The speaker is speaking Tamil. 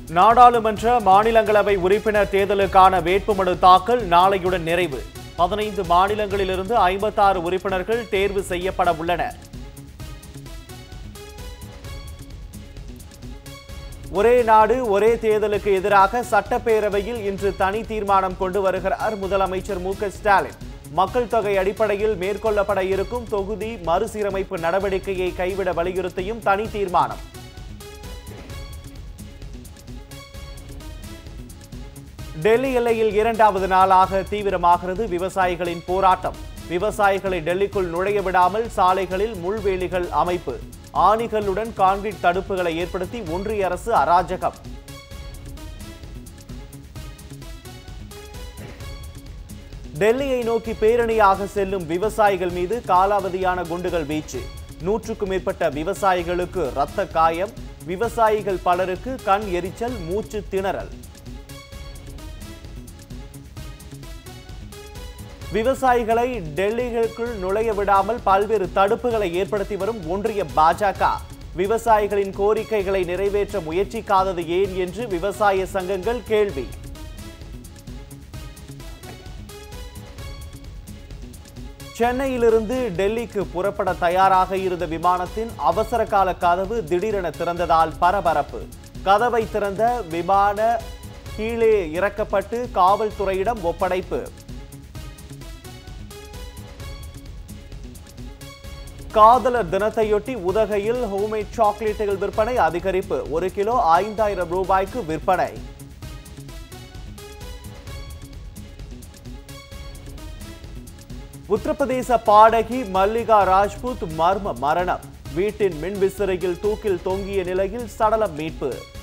நாடாளுமன்ற மாநிலங்களவை உறுப்பினர் தேர்தலுக்கான வேட்புமனு தாக்கல் நாளையுடன் நிறைவு பதினைந்து மாநிலங்களிலிருந்து ஐம்பத்தாறு உறுப்பினர்கள் தேர்வு செய்யப்பட உள்ளனர் ஒரே நாடு ஒரே தேர்தலுக்கு எதிராக சட்டப்பேரவையில் இன்று தனி தீர்மானம் கொண்டு வருகிறார் முதலமைச்சர் மு க ஸ்டாலின் மக்கள் தொகை அடிப்படையில் மேற்கொள்ளப்பட இருக்கும் தொகுதி மறுசீரமைப்பு நடவடிக்கையை கைவிட வலியுறுத்தியும் தனி தீர்மானம் டெல்லி எல்லையில் இரண்டாவது நாளாக தீவிரமாகிறது விவசாயிகளின் போராட்டம் விவசாயிகளை டெல்லிக்குள் நுழைய விடாமல் சாலைகளில் முள்வேலிகள் அமைப்பு ஆணிகளுடன் கான்கிரீட் தடுப்புகளை ஏற்படுத்தி ஒன்றிய அரசு அராஜகம் டெல்லியை நோக்கி பேரணியாக செல்லும் விவசாயிகள் மீது காலாவதியான குண்டுகள் வீச்சு நூற்றுக்கும் மேற்பட்ட விவசாயிகளுக்கு இரத்த காயம் விவசாயிகள் பலருக்கு கண் எரிச்சல் மூச்சு திணறல் விவசாயிகளை டெல்லிகளுக்குள் நுழைய விடாமல் பல்வேறு தடுப்புகளை ஏற்படுத்தி வரும் ஒன்றிய பாஜக விவசாயிகளின் கோரிக்கைகளை நிறைவேற்ற முயற்சிக்காதது ஏன் என்று விவசாய சங்கங்கள் கேள்வி சென்னையிலிருந்து டெல்லிக்கு புறப்பட தயாராக இருந்த விமானத்தின் அவசர கால கதவு திடீரென திறந்ததால் பரபரப்பு கதவை திறந்த விமான கீழே இறக்கப்பட்டு காவல்துறையிடம் ஒப்படைப்பு காதலர் தினத்தையொட்டி உதகையில் ஹோம்மேட் சாக்லேட்டுகள் விற்பனை அதிகரிப்பு ஒரு கிலோ ஐந்தாயிரம் ரூபாய்க்கு விற்பனை உத்தரப்பிரதேச பாடகி மல்லிகா ராஜ்புத் மர்ம மரணம் வீட்டின் மின்விசிறியில் தூக்கில் தொங்கிய நிலையில் சடலம் மீட்பு